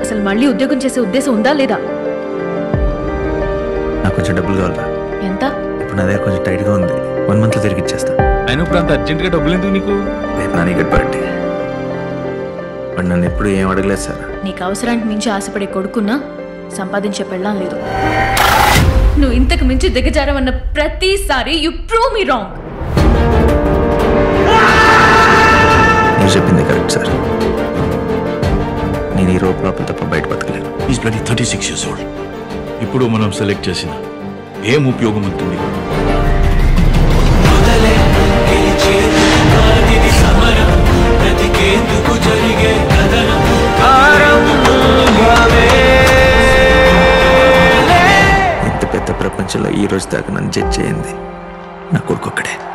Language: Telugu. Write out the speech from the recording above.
అసలు మళ్ళీ ఉద్యోగం చేసే ఉద్దేశం ఉందా లేదా నాకు కొంచెం డబ్బులు కావాలరా ఎంత ఇప్పుడు నా దగ్గర కొంచెం టైట్గా ఉంది వన్ మంత్లో తిరిగి ఇచ్చేస్తా అయినా ఇప్పుడు అంత అర్జెంట్గా డబ్బులు ఎందుకు నీకు రేపు నా నీకు బర్త్డే వాడు నన్ను ఎప్పుడు ఏం అడగలేదు సార్ నీకు అవసరానికి మించి ఆశపడే కొడుకున్నా సంపాదించే పెళ్ళాం లేదు నువ్వు ఇంతకు మించి దిగజారవన్న ప్రతిసారి యు ప్రూవ్ మీ రాంగ్ మీరు చెప్పింది కరెక్ట్ సార్ నేను ఈ రోప్ లోపల తప్ప బయట బతకలేను is bloody thirty six years old ఇప్పుడు మనం సెలెక్ట్ చేసిన ఏం ఉపయోగం ఉంటుంది ఇంత పెద్ద ప్రపంచంలో ఈ రోజు దాకా నన్ను జడ్జ్ చేయింది నా కొడుకు ఒక్కడే